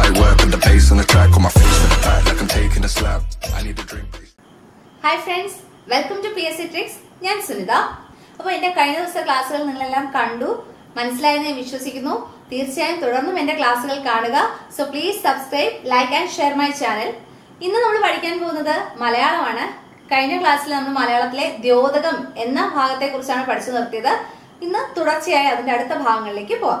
Light work with the bass on the track, on my face to the back like I'm taking a slap. I need a drink, please. Hi friends welcome to P S C tricks ഞാൻ സുനിത അപ്പോൾ എൻ്റെ കഴിഞ്ഞ ദിവസത്തെ ക്ലാസ്സുകൾ നിങ്ങളെല്ലാം കണ്ടു മനസ്സിലായെന്ന് ഞാൻ വിശ്വസിക്കുന്നു തീർച്ചയായും തുടർന്നും എൻ്റെ ക്ലാസ്സുകൾ കാണുക so please subscribe like and share my channel ഇന്ന് നമ്മൾ പഠിക്കാൻ പോകുന്നത് മലയാളമാണ് കഴിഞ്ഞ ക്ലാസ്സിൽ നമ്മൾ മലയാളത്തിലെ ദ്യോതകം എന്ന ഭാഗത്തെ കുറിച്ചാണ് പഠിച്ചു നിർത്തിയത് ഇന്ന് തുടർച്ചയായി അതിന്റെ അടുത്ത ഭാഗങ്ങളിലേക്ക് പോവാം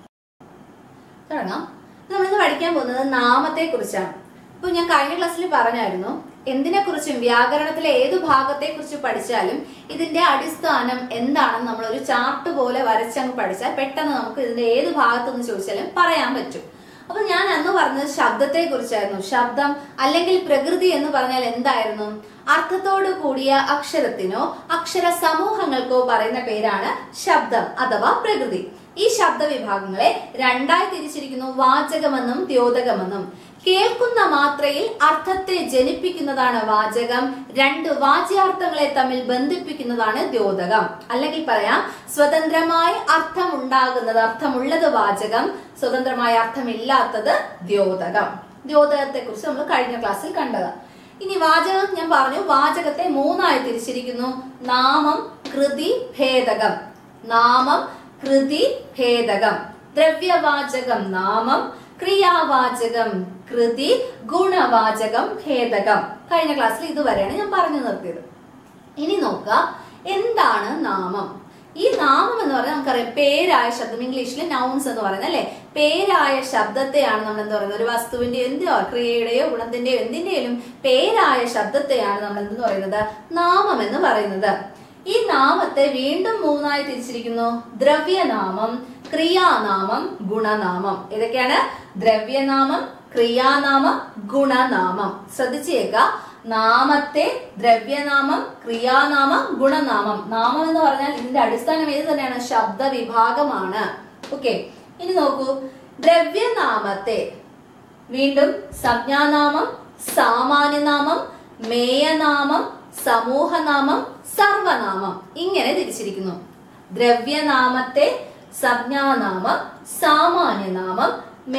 തുടങ്ങാം നമ്മളിന്ന് പഠിക്കാൻ പോകുന്നത് നാമത്തെ കുറിച്ചാണ് ഇപ്പൊ ഞാൻ കഴിഞ്ഞ ക്ലാസ്സിൽ പറഞ്ഞായിരുന്നു എന്തിനെ കുറിച്ചും വ്യാകരണത്തിലെ ഏതു ഭാഗത്തെ കുറിച്ച് പഠിച്ചാലും ഇതിന്റെ അടിസ്ഥാനം എന്താണെന്ന് നമ്മൾ ഒരു ചാർട്ട് പോലെ വരച്ചങ്ങ് പഠിച്ചാൽ പെട്ടെന്ന് നമുക്ക് ഇതിന്റെ ഏത് ഭാഗത്തെന്ന് ചോദിച്ചാലും പറയാൻ പറ്റും അപ്പൊ ഞാൻ അന്ന് പറഞ്ഞത് ശബ്ദത്തെ കുറിച്ചായിരുന്നു ശബ്ദം അല്ലെങ്കിൽ പ്രകൃതി എന്ന് പറഞ്ഞാൽ എന്തായിരുന്നു അർത്ഥത്തോടു കൂടിയ അക്ഷരത്തിനോ അക്ഷര സമൂഹങ്ങൾക്കോ പറയുന്ന പേരാണ് ശബ്ദം അഥവാ പ്രകൃതി ഈ ശബ്ദ വിഭാഗങ്ങളെ രണ്ടായി തിരിച്ചിരിക്കുന്നു വാചകമെന്നും ദ്യോതകമെന്നും കേൾക്കുന്ന മാത്രയിൽ അർത്ഥത്തെ ജനിപ്പിക്കുന്നതാണ് വാചകം രണ്ട് വാച്യാർത്ഥങ്ങളെ തമ്മിൽ ബന്ധിപ്പിക്കുന്നതാണ് ദ്യോതകം അല്ലെങ്കിൽ പറയാം സ്വതന്ത്രമായി അർത്ഥം ഉണ്ടാകുന്നത് അർത്ഥമുള്ളത് വാചകം സ്വതന്ത്രമായ അർത്ഥമില്ലാത്തത് ദ്യോതകം ദ്യോതകത്തെ കുറിച്ച് നമ്മൾ കഴിഞ്ഞ ക്ലാസ്സിൽ കണ്ടത് ഇനി വാചകം ഞാൻ പറഞ്ഞു വാചകത്തെ മൂന്നായി തിരിച്ചിരിക്കുന്നു നാമം കൃതി ഭേദകം നാമം കൃതി ഭേദകം ദ്രവ്യവാചകം നാമം ക്രിയാവാചകം കൃതി ഗുണവാചകം ഭേദകം കഴിഞ്ഞ ക്ലാസ്സിൽ ഇതുവരെയാണ് ഞാൻ പറഞ്ഞു നിർത്തിയത് ഇനി നോക്കുക എന്താണ് നാമം ഈ നാമം എന്ന് പറഞ്ഞാൽ നമുക്കറിയാം പേരായ ശബ്ദം ഇംഗ്ലീഷിൽ നൗൺസ് എന്ന് പറയുന്നത് അല്ലെ പേരായ ശബ്ദത്തെയാണ് നമ്മൾ എന്താ പറയുന്നത് ഒരു വസ്തുവിന്റെ എന്തിയോ ക്രിയയുടെയോ ഗുണത്തിന്റെയോ എന്തിന്റെയും പേരായ ശബ്ദത്തെയാണ് നമ്മൾ എന്തെന്ന് പറയുന്നത് നാമം എന്ന് പറയുന്നത് ഈ നാമത്തെ വീണ്ടും മൂന്നായി തിരിച്ചിരിക്കുന്നു ദ്രവ്യനാമം ക്രിയാനാമം ഗുണനാമം ഇതൊക്കെയാണ് ദ്രവ്യനാമം ക്രിയാനാമം ഗുണനാമം ശ്രദ്ധിച്ചേക്ക നാമത്തെ ദ്രവ്യനാമം ക്രിയാനാമം ഗുണനാമം നാമം എന്ന് പറഞ്ഞാൽ ഇതിന്റെ അടിസ്ഥാനം ഏത് തന്നെയാണ് ശബ്ദ വിഭാഗമാണ് ഓക്കെ ഇനി നോക്കൂ ദ്രവ്യനാമത്തെ വീണ്ടും സംജ്ഞാനാമം സാമാന്യനാമം മേയനാമം സമൂഹനാമം സർവനാമം ഇങ്ങനെ തിരിച്ചിരിക്കുന്നു ദ്രവ്യനാമത്തെ സംജ്ഞാനാമം സാമാന്യനാമം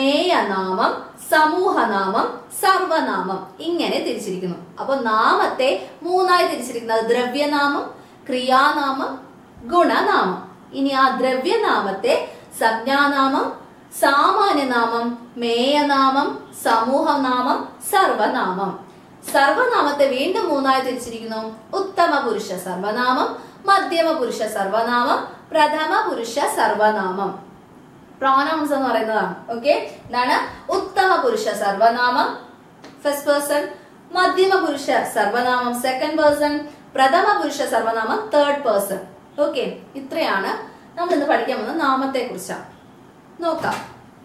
മേയനാമം സമൂഹനാമം സർവനാമം ഇങ്ങനെ തിരിച്ചിരിക്കുന്നു അപ്പൊ നാമത്തെ മൂന്നായി തിരിച്ചിരിക്കുന്നത് ദ്രവ്യനാമം ക്രിയാനാമം ഗുണനാമം ഇനി ആ ദ്രവ്യനാമത്തെ സംജ്ഞാനാമം സാമാന്യനാമം മേയനാമം സമൂഹനാമം സർവനാമം സർവനാമത്തെ വീണ്ടും മൂന്നായി തിരിച്ചിരിക്കുന്നു ഉത്തമ പുരുഷ സർവനാമം മധ്യമ പുരുഷ സർവനാമം പ്രഥമ പുരുഷ സർവനാമം പ്രോനൗൺസ് എന്ന് പറയുന്നതാണ് ഓക്കെ ഇതാണ് ഉത്തമ പുരുഷ സർവനാമം ഫസ്റ്റ് പേഴ്സൺ മധ്യമ പുരുഷ സർവനാമം സെക്കൻഡ് പേഴ്സൺ പ്രഥമ പുരുഷ സർവനാമം തേർഡ് പേഴ്സൺ ഓക്കെ ഇത്രയാണ് നമ്മൾ ഇന്ന് പഠിക്കാൻ പോകുന്നത് നാമത്തെ കുറിച്ചാണ് നോക്കാം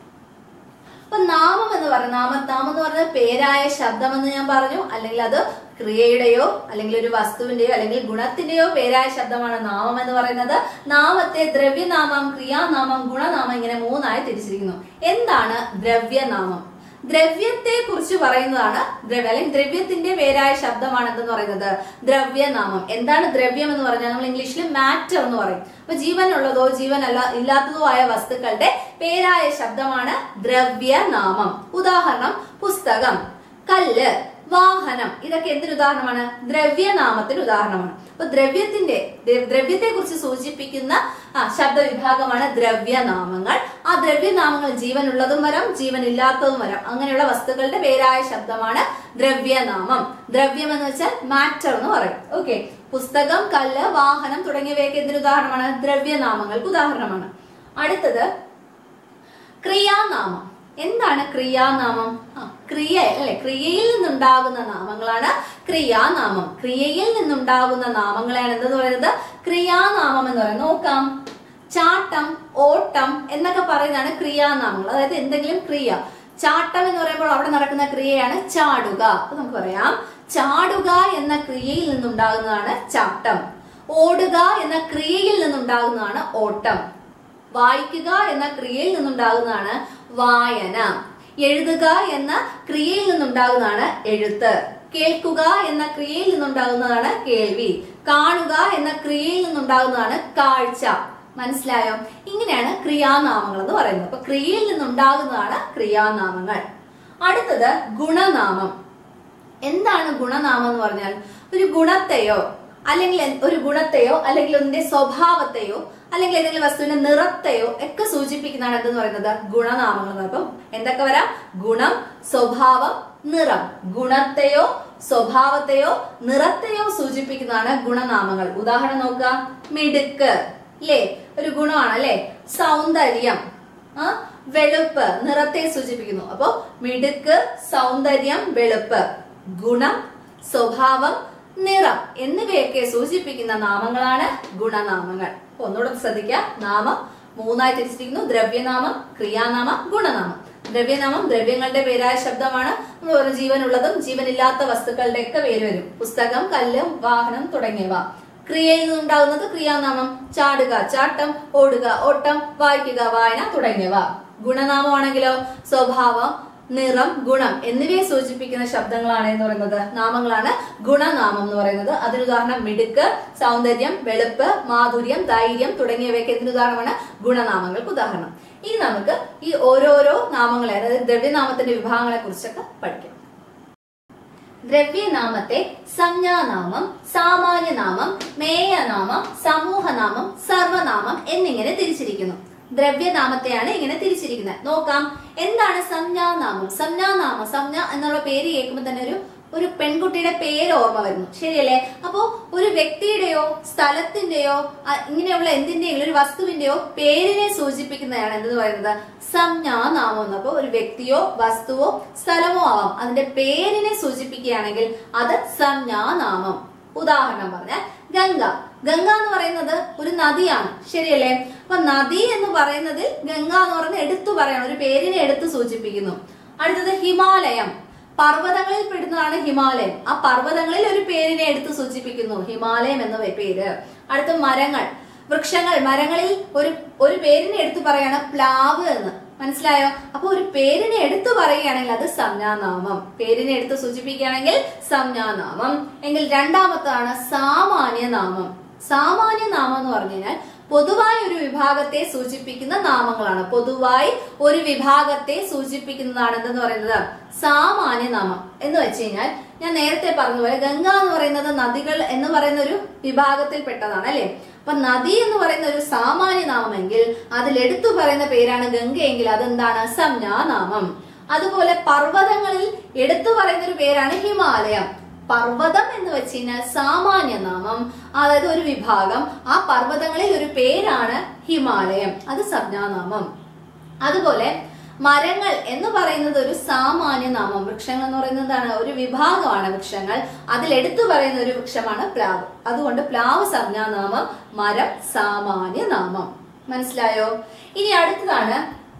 അപ്പൊ നാമം എന്ന് പറയുന്നത് നാമ നാമം എന്ന് പറയുന്നത് പേരായ ശബ്ദം എന്ന് ഞാൻ പറഞ്ഞു അല്ലെങ്കിൽ അത് ക്രിയയുടെയോ അല്ലെങ്കിൽ ഒരു വസ്തുവിന്റെയോ അല്ലെങ്കിൽ ഗുണത്തിന്റെയോ പേരായ ശബ്ദമാണ് നാമം എന്ന് പറയുന്നത് നാമത്തെ ദ്രവ്യനാമം ക്രിയാനാമം ഗുണനാമം ഇങ്ങനെ മൂന്നായി തിരിച്ചിരിക്കുന്നു എന്താണ് ദ്രവ്യനാമം ദ്രവ്യത്തെ കുറിച്ച് പറയുന്നതാണ് ദ്രവ്യ അല്ലെങ്കിൽ ദ്രവ്യത്തിന്റെ പേരായ ശബ്ദമാണ് എന്തെന്ന് പറയുന്നത് ദ്രവ്യനാമം എന്താണ് ദ്രവ്യം എന്ന് പറഞ്ഞാൽ നമ്മൾ ഇംഗ്ലീഷിൽ മാറ്റർ എന്ന് പറയും അപ്പൊ ജീവനുള്ളതോ ജീവനല്ല ഇല്ലാത്തതോ ആയ വസ്തുക്കളുടെ പേരായ ശബ്ദമാണ് ദ്രവ്യനാമം ഉദാഹരണം പുസ്തകം കല്ല് വാഹനം ഇതൊക്കെ എന്തിന് ഉദാഹരണമാണ് ദ്രവ്യനാമത്തിന് ഉദാഹരണമാണ് അപ്പൊ ദ്രവ്യത്തിന്റെ ദ്രവ്യത്തെ കുറിച്ച് സൂചിപ്പിക്കുന്ന ആ ശബ്ദ വിഭാഗമാണ് ദ്രവ്യനാമങ്ങൾ ആ ദ്രവ്യനാമങ്ങൾ ജീവനുള്ളതും വരാം ജീവൻ ഇല്ലാത്തതും വരാം അങ്ങനെയുള്ള വസ്തുക്കളുടെ പേരായ ശബ്ദമാണ് ദ്രവ്യനാമം ദ്രവ്യം എന്ന് വെച്ചാൽ മാറ്റർ എന്ന് പറയും ഓക്കെ പുസ്തകം കല്ല് വാഹനം തുടങ്ങിയവയൊക്കെ എന്തിന് ഉദാഹരണമാണ് ദ്രവ്യനാമങ്ങൾക്ക് ഉദാഹരണമാണ് അടുത്തത് ക്രിയാനാമം എന്താണ് ക്രിയാനാമം ആ ക്രിയ അല്ലെ ക്രിയയിൽ നിന്നുണ്ടാകുന്ന നാമങ്ങളാണ് ക്രിയാനാമം ക്രിയയിൽ നിന്നുണ്ടാകുന്ന നാമങ്ങളെയാണ് എന്തെന്ന് പറയുന്നത് ക്രിയാനാമം എന്ന് പറയുന്നത് നോക്കാം ചാട്ടം ഓട്ടം എന്നൊക്കെ പറയുന്നതാണ് ക്രിയാനാമങ്ങൾ അതായത് എന്തെങ്കിലും ക്രിയ ചാട്ടം എന്ന് പറയുമ്പോൾ അവിടെ നടക്കുന്ന ക്രിയയാണ് ചാടുക അപ്പൊ നമുക്ക് പറയാം ചാടുക എന്ന ക്രിയയിൽ നിന്നുണ്ടാകുന്നതാണ് ചാട്ടം ഓടുക എന്ന ക്രിയയിൽ നിന്നുണ്ടാകുന്നതാണ് ഓട്ടം വായിക്കുക എന്ന ക്രിയയിൽ നിന്നുണ്ടാകുന്നതാണ് വായന എഴുതുക എന്ന ക്രിയയിൽ നിന്നുണ്ടാകുന്നതാണ് എഴുത്ത് കേൾക്കുക എന്ന ക്രിയയിൽ നിന്നുണ്ടാകുന്നതാണ് കേൾവി കാണുക എന്ന ക്രിയയിൽ നിന്നുണ്ടാകുന്നതാണ് കാഴ്ച മനസ്സിലായോ ഇങ്ങനെയാണ് ക്രിയാനാമങ്ങൾ എന്ന് പറയുന്നത് അപ്പൊ ക്രിയയിൽ നിന്നുണ്ടാകുന്നതാണ് ക്രിയാനാമങ്ങൾ അടുത്തത് ഗുണനാമം എന്താണ് ഗുണനാമം എന്ന് പറഞ്ഞാൽ ഒരു ഗുണത്തെയോ അല്ലെങ്കിൽ എൻ- ഒരു ഗുണത്തെയോ അല്ലെങ്കിൽ അതിന്റെ സ്വഭാവത്തെയോ അല്ലെങ്കിൽ ഏതെങ്കിലും വസ്തുവിന്റെ നിറത്തെയോ ഒക്കെ സൂചിപ്പിക്കുന്നതാണ് എന്തെന്ന് പറയുന്നത് ഗുണനാമങ്ങൾ എന്ന് അപ്പം എന്തൊക്കെ വരാം ഗുണം സ്വഭാവം നിറം ഗുണത്തെയോ സ്വഭാവത്തെയോ നിറത്തെയോ സൂചിപ്പിക്കുന്നതാണ് ഗുണനാമങ്ങൾ ഉദാഹരണം നോക്കുക മിടുക്ക് അല്ലേ ഒരു ഗുണമാണ് അല്ലേ സൗന്ദര്യം ആ വെളുപ്പ് നിറത്തെ സൂചിപ്പിക്കുന്നു അപ്പോ മിടുക്ക് സൗന്ദര്യം വെളുപ്പ് ഗുണം സ്വഭാവം നിറം എന്നിവയൊക്കെ സൂചിപ്പിക്കുന്ന നാമങ്ങളാണ് ഗുണനാമങ്ങൾ അപ്പൊ ഒന്നുകൂടെ ശ്രദ്ധിക്കുക നാമം മൂന്നായി തിരിച്ചിരിക്കുന്നു ദ്രവ്യനാമം ക്രിയാനാമം ഗുണനാമം ദ്രവ്യനാമം ദ്രവ്യങ്ങളുടെ പേരായ ശബ്ദമാണ് നമ്മൾ പറഞ്ഞ ജീവനുള്ളതും ജീവനില്ലാത്ത വസ്തുക്കളുടെ ഒക്കെ പേര് വരും പുസ്തകം കല്ല് വാഹനം തുടങ്ങിയവ ക്രിയയിൽ നിന്നുണ്ടാകുന്നത് ക്രിയാനാമം ചാടുക ചാട്ടം ഓടുക ഓട്ടം വായിക്കുക വായന തുടങ്ങിയവ ഗുണനാമമാണെങ്കിലോ സ്വഭാവം നിറം ഗുണം എന്നിവയെ സൂചിപ്പിക്കുന്ന ശബ്ദങ്ങളാണ് എന്ന് പറയുന്നത് നാമങ്ങളാണ് ഗുണനാമം എന്ന് പറയുന്നത് അതിന് ഉദാഹരണം മിടുക്ക് സൗന്ദര്യം വെളുപ്പ് മാധുര്യം ധൈര്യം തുടങ്ങിയവയ്ക്ക് എന്തിന് ഉദാഹരണമാണ് ഗുണനാമങ്ങൾക്ക് ഉദാഹരണം ഇനി നമുക്ക് ഈ ഓരോരോ നാമങ്ങളെ അതായത് ദ്രവ്യനാമത്തിന്റെ വിഭാഗങ്ങളെ കുറിച്ചൊക്കെ പഠിക്കാം ദ്രവ്യനാമത്തെ സംജ്ഞാനാമം സാമാന്യനാമം മേയനാമം സമൂഹനാമം സർവനാമം എന്നിങ്ങനെ തിരിച്ചിരിക്കുന്നു ദ്രവ്യനാമത്തെയാണ് ഇങ്ങനെ തിരിച്ചിരിക്കുന്നത് നോക്കാം എന്താണ് സംജ്ഞാനാമം സംജ്ഞാനാമം സംജ്ഞ എന്നുള്ള പേര് കേൾക്കുമ്പോൾ തന്നെ ഒരു ഒരു പെൺകുട്ടിയുടെ പേര് ഓർമ്മ വരുന്നു ശരിയല്ലേ അപ്പോ ഒരു വ്യക്തിയുടെയോ സ്ഥലത്തിന്റെയോ അ, ഇങ്ങനെയുള്ള എന്തിന്റെയും ഒരു വസ്തുവിന്റെയോ പേരിനെ സൂചിപ്പിക്കുന്നതാണ് എന്തെന്ന് പറയുന്നത് സംജ്ഞാനാമം എന്ന് അപ്പോ ഒരു വ്യക്തിയോ വസ്തുവോ സ്ഥലമോ ആവാം അതിന്റെ പേരിനെ സൂചിപ്പിക്കുകയാണെങ്കിൽ അത് സംജ്ഞാനാമം ഉദാഹരണം പറഞ്ഞാൽ ഗംഗ ഗംഗ എന്ന് പറയുന്നത് ഒരു നദിയാണ് ശരിയല്ലേ അപ്പൊ നദി എന്ന് പറയുന്നതിൽ ഗംഗ എന്ന് പറയുന്നത് എടുത്തു പറയണം ഒരു പേരിനെ എടുത്തു സൂചിപ്പിക്കുന്നു അടുത്തത് ഹിമാലയം പർവ്വതങ്ങളിൽ പെടുന്നതാണ് ഹിമാലയം ആ പർവ്വതങ്ങളിൽ ഒരു പേരിനെ എടുത്ത് സൂചിപ്പിക്കുന്നു ഹിമാലയം എന്ന പേ- പേര് അടുത്ത മരങ്ങൾ വൃക്ഷങ്ങൾ മരങ്ങളിൽ ഒരു ഒരു പേരിനെ എടുത്തു പറയാണ് പ്ലാവ് എന്ന് മനസ്സിലായോ അപ്പൊ ഒരു പേരിനെ എടുത്തു പറയുകയാണെങ്കിൽ അത് സംജ്ഞാനാമം പേരിനെ എടുത്ത് സൂചിപ്പിക്കുകയാണെങ്കിൽ സംജ്ഞാനാമം എങ്കിൽ രണ്ടാമത്താണ് സാമാന്യനാമം സാമാന്യനാമം എന്ന് പറഞ്ഞു കഴിഞ്ഞാൽ പൊതുവായി ഒരു വിഭാഗത്തെ സൂചിപ്പിക്കുന്ന നാമങ്ങളാണ് പൊതുവായി ഒരു വിഭാഗത്തെ സൂചിപ്പിക്കുന്നതാണ് എന്തെന്ന് പറയുന്നത് സാമാന്യനാമം എന്ന് വെച്ച് കഴിഞ്ഞാൽ ഞാൻ നേരത്തെ പറഞ്ഞതുപോലെ ഗംഗ എന്ന് പറയുന്നത് നദികൾ എന്ന് പറയുന്ന ഒരു വിഭാഗത്തിൽപ്പെട്ടതാണ് അല്ലെ അപ്പൊ നദി എന്ന് പറയുന്ന ഒരു സാമാന്യ നാമമെങ്കിൽ അതിൽ എടുത്തു പറയുന്ന പേരാണ് ഗംഗയെങ്കിൽ അതെന്താണ് സംജ്ഞാനാമം അതുപോലെ പർവ്വതങ്ങളിൽ എടുത്തു പറയുന്ന ഒരു പേരാണ് ഹിമാലയം പർവ്വതം എന്ന് വെച്ച് കഴിഞ്ഞാൽ സാമാന്യ നാമം അതായത് ഒരു വിഭാഗം ആ പർവ്വതങ്ങളിൽ ഒരു പേരാണ് ഹിമാലയം അത് സംജ്ഞാനാമം അതുപോലെ മരങ്ങൾ എന്ന് പറയുന്നത് ഒരു സാമാന്യ നാമം വൃക്ഷങ്ങൾ എന്ന് പറയുന്നത് എന്താണ് ഒരു വിഭാഗമാണ് വൃക്ഷങ്ങൾ അതിൽ എടുത്തു പറയുന്ന ഒരു വൃക്ഷമാണ് പ്ലാവ് അതുകൊണ്ട് പ്ലാവ് സംജ്ഞാനാമം മരം സാമാന്യ നാമം മനസ്സിലായോ ഇനി അടുത്തതാണ്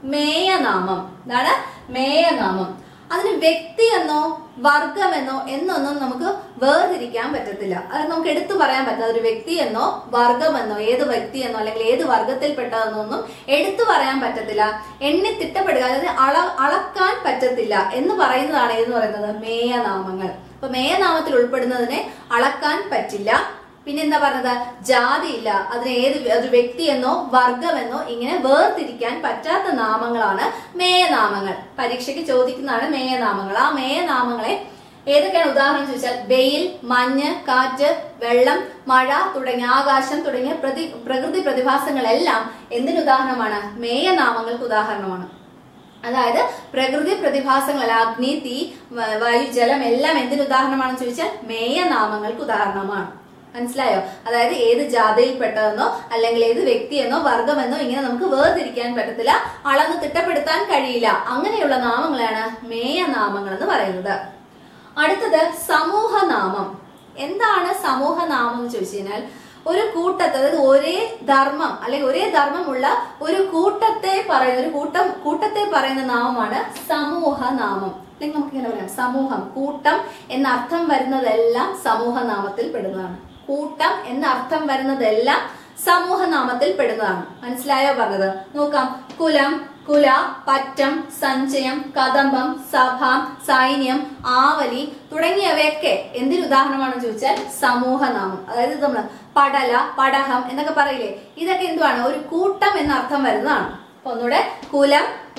മേയനാമം എന്താണ് മേയനാമം അതിന് വ്യക്തി എന്നോ വർഗമെന്നോ എന്നൊന്നും നമുക്ക് വേർതിരിക്കാൻ പറ്റത്തില്ല അത് നമുക്ക് എടുത്തു പറയാൻ പറ്റില്ല ഒരു വ്യക്തി എന്നോ വർഗമെന്നോ ഏത് വ്യക്തി എന്നോ അല്ലെങ്കിൽ ഏത് വർഗത്തിൽപ്പെട്ടതെന്നൊന്നും എടുത്തു പറയാൻ പറ്റത്തില്ല എണ്ണി തിട്ടപ്പെടുക അതായത് അള അളക്കാൻ പറ്റത്തില്ല എന്ന് പറയുന്നതാണ് ഏതെന്ന് പറയുന്നത് മേയനാമങ്ങൾ അപ്പൊ മേയനാമത്തിൽ ഉൾപ്പെടുന്നതിനെ അളക്കാൻ പറ്റില്ല പിന്നെന്താ പറഞ്ഞത് ജാതി ഇല്ല അതിന് ഏത് വ്യ- ഒരു വ്യക്തിയെന്നോ വർഗമെന്നോ ഇങ്ങനെ വേർതിരിക്കാൻ പറ്റാത്ത നാമങ്ങളാണ് മേയനാമങ്ങൾ പരീക്ഷയ്ക്ക് ചോദിക്കുന്നതാണ് മേയനാമങ്ങൾ ആ മേയനാമങ്ങളെ ഏതൊക്കെയാണ് ഉദാഹരണം ചോദിച്ചാൽ വെയിൽ മഞ്ഞ് കാറ്റ് വെള്ളം മഴ തുടങ്ങിയ ആകാശം തുടങ്ങിയ പ്രതി പ്രകൃതി പ്രതിഭാസങ്ങളെല്ലാം എന്തിന് ഉദാഹരണമാണ് മേയനാമങ്ങൾക്ക് ഉദാഹരണമാണ് അതായത് പ്രകൃതി പ്രതിഭാസങ്ങൾ അഗ്നി തീ വ- വായു ജലം എല്ലാം എന്തിന് ഉദാഹരണമാണെന്ന് ചോദിച്ചാൽ മേയനാമങ്ങൾക്ക് ഉദാഹരണമാണ് മനസ്സിലായോ അതായത് ഏത് ജാതിയിൽപ്പെട്ടതെന്നോ അല്ലെങ്കിൽ ഏത് വ്യക്തിയെന്നോ വർഗമെന്നോ ഇങ്ങനെ നമുക്ക് വേർതിരിക്കാൻ പറ്റത്തില്ല അളന്ന് തിട്ടപ്പെടുത്താൻ കഴിയില്ല അങ്ങനെയുള്ള നാമങ്ങളാണ് മേയനാമങ്ങൾ എന്ന് പറയുന്നത് അടുത്തത് സമൂഹനാമം എന്താണ് സമൂഹനാമം എന്ന് ചോദിച്ചു കഴിഞ്ഞാൽ ഒരു കൂട്ടത്തെ അതായത് ഒരേ ധർമ്മം അല്ലെങ്കിൽ ഒരേ ധർമ്മമുള്ള ഒരു കൂട്ടത്തെ പറയുന്ന ഒരു കൂട്ടം കൂട്ടത്തെ പറയുന്ന നാമമാണ് സമൂഹനാമം അല്ലെങ്കിൽ നമുക്ക് ഇങ്ങനെ പറയാം സമൂഹം കൂട്ടം എന്ന അർത്ഥം വരുന്നതെല്ലാം സമൂഹനാമത്തിൽ പെടുന്നതാണ് കൂട്ടം എന്ന അർത്ഥം വരുന്നതെല്ലാം സമൂഹനാമത്തിൽ പെടുന്നതാണ് മനസ്സിലായോ പറഞ്ഞത് നോക്കാം കുലം കുല പറ്റം സഞ്ചയം കദംബം സഭ സൈന്യം ആവലി തുടങ്ങിയവയൊക്കെ എന്തിന് ഉദാഹരണമാണെന്ന് ചോദിച്ചാൽ സമൂഹനാമം അതായത് ഇത് നമ്മള് പടല പടഹം എന്നൊക്കെ പറയില്ലേ ഇതൊക്കെ എന്തുവാണ് ഒരു കൂട്ടം എന്ന അർത്ഥം വരുന്നതാണ് അപ്പൊ ഒന്നുകൂടെ കുലം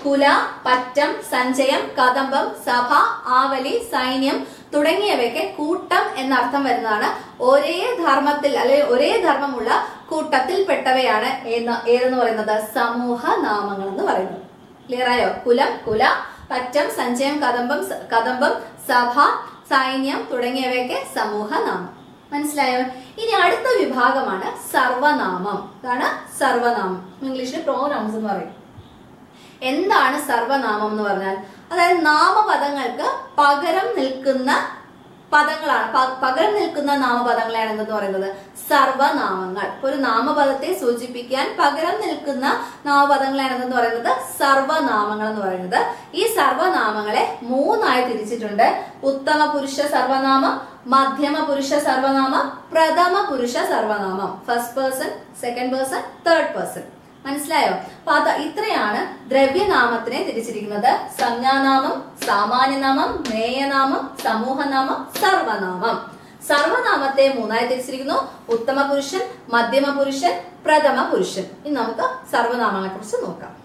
കുല പറ്റം സഞ്ചയം കദംബം സഭ ആവലി സൈന്യം തുടങ്ങിയവയ്ക്ക് കൂട്ടം എന്നർത്ഥം വരുന്നതാണ് ഒരേ ധർമ്മത്തിൽ അല്ലെങ്കിൽ ഒരേ ധർമ്മമുള്ള കൂട്ടത്തിൽപ്പെട്ടവയാണ് എന്ന് ഏതെന്ന് പറയുന്നത് സമൂഹ നാമങ്ങൾ എന്ന് പറയുന്നത് ക്ലിയർ ആയോ കുലം കുല പറ്റം സഞ്ചയം കദംബം സ- കദംബം സഭ സൈന്യം തുടങ്ങിയവയൊക്കെ സമൂഹ നാമം മനസ്സിലായോ ഇനി അടുത്ത വിഭാഗമാണ് സർവനാമം ഇതാണ് സർവനാമം ഇംഗ്ലീഷിൽ പ്രോനൗൺസ് എന്ന് പറയും എന്താണ് സർവനാമം എന്ന് പറഞ്ഞാൽ അതായത് നാമപദങ്ങൾക്ക് പകരം നിൽക്കുന്ന പദങ്ങളാണ് പ- പകരം നിൽക്കുന്ന നാമപദങ്ങളെയാണ് എന്തെന്ന് പറയുന്നത് സർവനാമങ്ങൾ ഇപ്പൊ ഒരു നാമപദത്തെ സൂചിപ്പിക്കാൻ പകരം നിൽക്കുന്ന നാമപദങ്ങളെയാണ് എന്തെന്ന് പറയുന്നത് സർവനാമങ്ങൾ എന്ന് പറയുന്നത് ഈ സർവനാമങ്ങളെ മൂന്നായി തിരിച്ചിട്ടുണ്ട് ഉത്തമ പുരുഷ സർവനാമം മധ്യമ പുരുഷ സർവനാമം പ്രഥമ പുരുഷ സർവനാമം first person second person third person മനസ്സിലായോ അപ്പൊ അത് ഇത്രയാണ് ദ്രവ്യനാമത്തിനെ തിരിച്ചിരിക്കുന്നത് സംജ്ഞാനാമം സാമാന്യനാമം മേയനാമം സമൂഹനാമം സർവനാമം സർവനാമത്തെ മൂന്നായി തിരിച്ചിരിക്കുന്നു ഉത്തമ പുരുഷൻ മധ്യമ പുരുഷൻ പ്രഥമ പുരുഷൻ ഇനി നമുക്ക് സർവനാമങ്ങളെ കുറിച്ച് നോക്കാം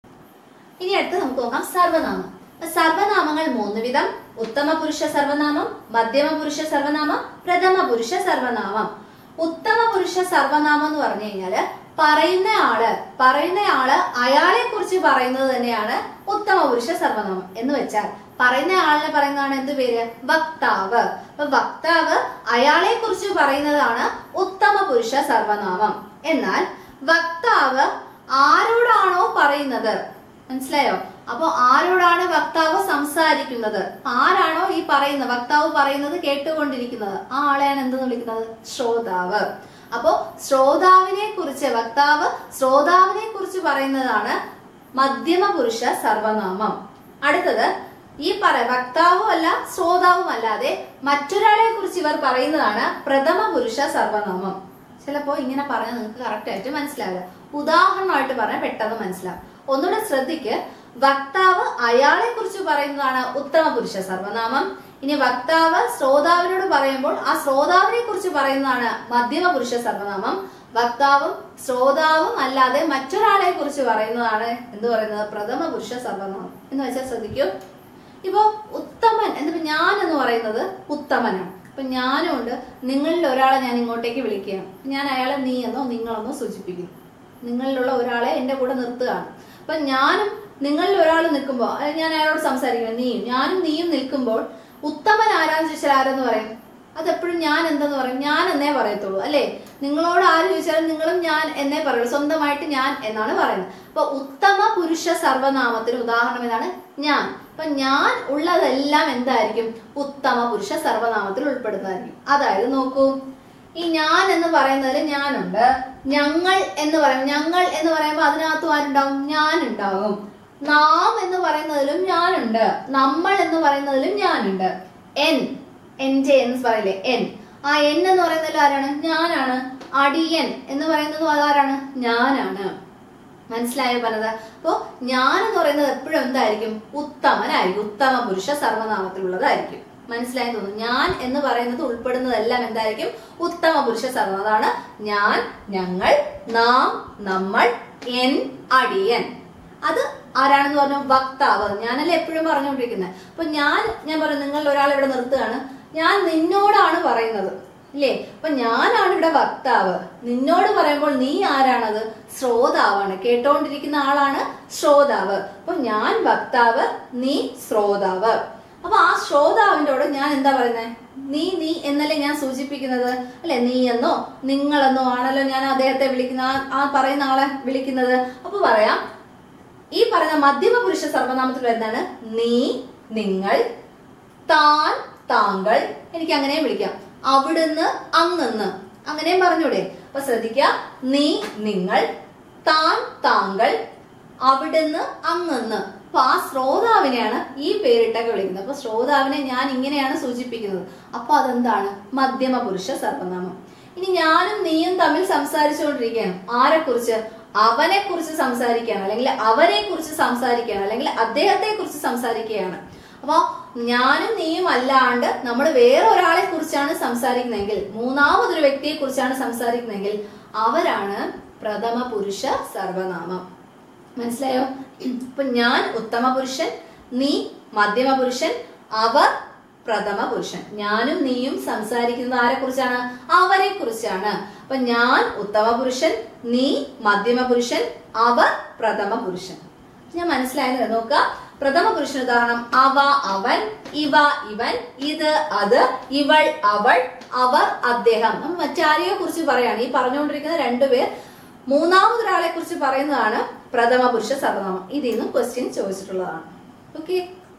ഇനി അടുത്ത് നമുക്ക് നോക്കാം സർവനാമം അപ്പൊ സർവനാമങ്ങൾ മൂന്ന് വിധം ഉത്തമ പുരുഷ സർവനാമം മധ്യമ പുരുഷ സർവനാമം പ്രഥമ പുരുഷ സർവനാമം ഉത്തമ പുരുഷ സർവനാമം എന്ന് പറഞ്ഞു കഴിഞ്ഞാല് പറയുന്ന ആള് പറയുന്ന ആള് അയാളെ കുറിച്ച് പറയുന്നത് തന്നെയാണ് ഉത്തമ പുരുഷ സർവനാമം എന്ന് വെച്ചാൽ പറയുന്ന ആളിനെ പറയുന്നതാണ് എന്ത് പേര് വക്താവ് അപ്പൊ വക്താവ് അയാളെ കുറിച്ച് പറയുന്നതാണ് ഉത്തമ പുരുഷ സർവനാമം എന്നാൽ വക്താവ് ആരോടാണോ പറയുന്നത് മനസ്സിലായോ അപ്പൊ ആരോടാണ് വക്താവ് സംസാരിക്കുന്നത് ആരാണോ ഈ പറയുന്നത് വക്താവ് പറയുന്നത് കേട്ടുകൊണ്ടിരിക്കുന്നത് ആ ആളെയാണ് എന്തെന്ന് വിളിക്കുന്നത് ശ്രോതാവ് അപ്പോ ശ്രോതാവിനെ കുറിച്ച് വക്താവ് ശ്രോതാവിനെ കുറിച്ച് പറയുന്നതാണ് മധ്യമ പുരുഷ സർവനാമം അടുത്തത് ഈ പറ വക്താവും അല്ല ശ്രോതാവും അല്ലാതെ മറ്റൊരാളെ കുറിച്ച് ഇവർ പറയുന്നതാണ് പ്രഥമ പുരുഷ സർവനാമം ചിലപ്പോ ഇങ്ങനെ പറഞ്ഞാൽ നിങ്ങൾക്ക് കറക്റ്റ് ആയിട്ട് മനസ്സിലാവില്ല ഉദാഹരണമായിട്ട് പറഞ്ഞാൽ പെട്ടെന്ന് മനസ്സിലാവും ഒന്നുകൂടെ ശ്രദ്ധിക്ക് വക്താവ് അയാളെ കുറിച്ച് പറയുന്നതാണ് ഉത്തമ പുരുഷ സർവനാമം ഇനി വക്താവ് ശ്രോതാവിനോട് പറയുമ്പോൾ ആ ശ്രോതാവിനെ കുറിച്ച് പറയുന്നതാണ് മധ്യമ പുരുഷ സർവനാമം വക്താവും ശ്രോതാവും അല്ലാതെ മറ്റൊരാളെ കുറിച്ച് പറയുന്നതാണ് എന്ത് പറയുന്നത് പ്രഥമ പുരുഷ സർവനാമം എന്ന് വെച്ചാൽ ശ്രദ്ധിക്കൂ ഇപ്പോ ഉത്തമൻ എന്നിപ്പോ ഞാൻ എന്ന് പറയുന്നത് ഉത്തമനാണ് അപ്പൊ ഞാനും ഉണ്ട് നിങ്ങളിൽ ഒരാളെ ഞാൻ ഇങ്ങോട്ടേക്ക് വിളിക്കുകയാണ് ഞാൻ അയാളെ നീ എന്നോ നിങ്ങളെന്നോ സൂചിപ്പിക്കുന്നു നിങ്ങളിലുള്ള ഒരാളെ എന്റെ കൂടെ നിർത്തുകയാണ് അപ്പൊ ഞാനും നിങ്ങളിൽ ഒരാൾ നിൽക്കുമ്പോൾ അതായത് ഞാൻ അയാളോട് സംസാരിക്കണം നീയും ഞാനും നീയും നിൽക്കുമ്പോൾ ഉത്തമൻ ആരാന്ന് ചോദിച്ചാൽ ആരെന്ന് പറയും അതെപ്പോഴും ഞാൻ എന്തെന്ന് പറയും ഞാൻ എന്നേ പറയത്തുള്ളൂ അല്ലേ നിങ്ങളോട് ആര് ചോദിച്ചാലും നിങ്ങളും ഞാൻ എന്നേ പറയുള്ളൂ സ്വന്തമായിട്ട് ഞാൻ എന്നാണ് പറയുന്നത് അപ്പൊ ഉത്തമ പുരുഷ സർവനാമത്തിന് ഉദാഹരണം ഏതാണ് ഞാൻ അപ്പൊ ഞാൻ ഉള്ളതെല്ലാം എന്തായിരിക്കും ഉത്തമ പുരുഷ സർവനാമത്തിൽ ഉൾപ്പെടുന്നതായിരിക്കും അതായത് നോക്കൂ ഈ ഞാൻ എന്ന് പറയുന്നതിൽ ഞാനുണ്ട് ഞങ്ങൾ എന്ന് പറയും ഞങ്ങൾ എന്ന് പറയുമ്പോൾ അതിനകത്തും ആരുണ്ടാവും ഞാനുണ്ടാവും നാം എന്ന് പറയുന്നതിലും ഞാനുണ്ട് നമ്മൾ എന്ന് പറയുന്നതിലും ഞാനുണ്ട് എൻ എന്റെ എന്ന് പറയില്ലേ എൻ ആ എൻ എന്ന് പറയുന്നതിൽ ആരാണ് ഞാനാണ് അടിയൻ എന്ന് പറയുന്നതും അതാരാണ് ഞാനാണ് മനസ്സിലായോ പറഞ്ഞത് അപ്പോ ഞാൻ എന്ന് പറയുന്നത് എപ്പോഴും എന്തായിരിക്കും ഉത്തമനായിരിക്കും ഉത്തമ പുരുഷ സർവനാമത്തിലുള്ളതായിരിക്കും മനസ്സിലായി തോന്നുന്നു ഞാൻ എന്ന് പറയുന്നത് ഉൾപ്പെടുന്നതെല്ലാം എന്തായിരിക്കും ഉത്തമ പുരുഷ സർവം അതാണ് ഞാൻ ഞങ്ങൾ നാം നമ്മൾ എൻ അടിയൻ അത് ആരാണെന്ന് പറഞ്ഞു വക്താവ് ഞാനല്ലേ എപ്പോഴും പറഞ്ഞുകൊണ്ടിരിക്കുന്നത് അപ്പൊ ഞാൻ ഞാൻ പറഞ്ഞു നിങ്ങൾ ഒരാൾ ഇവിടെ നിർത്തുകയാണ് ഞാൻ നിന്നോടാണ് പറയുന്നത് ഇല്ലേ അപ്പൊ ഞാനാണ് ഇവിടെ വക്താവ് നിന്നോട് പറയുമ്പോൾ നീ ആരാണത് ശ്രോതാവാണ് കേട്ടോണ്ടിരിക്കുന്ന ആളാണ് ശ്രോതാവ് അപ്പൊ ഞാൻ വക്താവ് നീ ശ്രോതാവ് അപ്പൊ ആ ശ്രോതാവിനോട് ഞാൻ എന്താ പറയുന്നത് നീ നീ എന്നല്ലേ ഞാൻ സൂചിപ്പിക്കുന്നത് അല്ലെ നീ എന്നോ നിങ്ങളെന്നോ ആണല്ലോ ഞാൻ അദ്ദേഹത്തെ വിളിക്കുന്ന ആ- ആ പറയുന്ന ആളെ വിളിക്കുന്നത് അപ്പൊ പറയാം ഈ പറയുന്ന മധ്യമ പുരുഷ സർവനാമത്തിൽ വരുന്നതാണ് നീ നിങ്ങൾ താൻ താങ്കൾ എനിക്ക് അങ്ങനെയും വിളിക്കാം അവിടുന്ന് അങ്ങന്ന് അങ്ങനെയും പറഞ്ഞൂടെ അപ്പൊ ശ്രദ്ധിക്കുക നീ നിങ്ങൾ താൻ താങ്കൾ അവിടുന്ന് അങ്ങന്ന് അപ്പൊ ആ ശ്രോതാവിനെയാണ് ഈ പേരിട്ടൊക്കെ വിളിക്കുന്നത് അപ്പൊ ശ്രോതാവിനെ ഞാൻ ഇങ്ങനെയാണ് സൂചിപ്പിക്കുന്നത് അപ്പൊ അതെന്താണ് മധ്യമ പുരുഷ സർവനാമം ഇനി ഞാനും നീയും തമ്മിൽ സംസാരിച്ചുകൊണ്ടിരിക്കുകയാണ് ആരെ കുറിച്ച് അവനെ കുറിച്ച് സംസാരിക്കുകയാണ് അല്ലെങ്കിൽ അവരെ കുറിച്ച് സംസാരിക്കുകയാണ് അല്ലെങ്കിൽ അദ്ദേഹത്തെ കുറിച്ച് സംസാരിക്കുകയാണ് അപ്പൊ ഞാനും നീയും അല്ലാണ്ട് നമ്മൾ വേറെ ഒരാളെ കുറിച്ചാണ് സംസാരിക്കുന്നതെങ്കിൽ മൂന്നാമതൊരു വ്യക്തിയെ കുറിച്ചാണ് സംസാരിക്കുന്നതെങ്കിൽ അവരാണ് പ്രഥമ പുരുഷ സർവനാമം മനസ്സിലായോ അപ്പൊ ഞാൻ ഉത്തമ പുരുഷൻ നീ മധ്യമ പുരുഷൻ അവർ പ്രഥമ പുരുഷൻ ഞാനും നീയും സംസാരിക്കുന്നത് ആരെ കുറിച്ചാണ് അവരെ കുറിച്ചാണ് അപ്പൊ ഞാൻ ഉത്തമ പുരുഷൻ നീ മധ്യമ പുരുഷൻ അവർ പ്രഥമ പുരുഷൻ ഞാൻ മനസ്സിലായത് നോക്കുക പ്രഥമ പുരുഷൻ ഉദാഹരണം അവ അവൻ ഇവ ഇവൻ ഇത് അത് ഇവൾ അവൾ അവർ അദ്ദേഹം നമ്മൾ മറ്റാരെയോ കുറിച്ച് പറയാണ് ഈ പറഞ്ഞുകൊണ്ടിരിക്കുന്ന രണ്ടുപേർ മൂന്നാമതൊരാളെ കുറിച്ച് പറയുന്നതാണ് പ്രഥമ പുരുഷ സർവനാമം ഇതിൽ നിന്നും ക്വസ്റ്റ്യൻ ചോദിച്ചിട്ടുള്ളതാണ് ഓക്കെ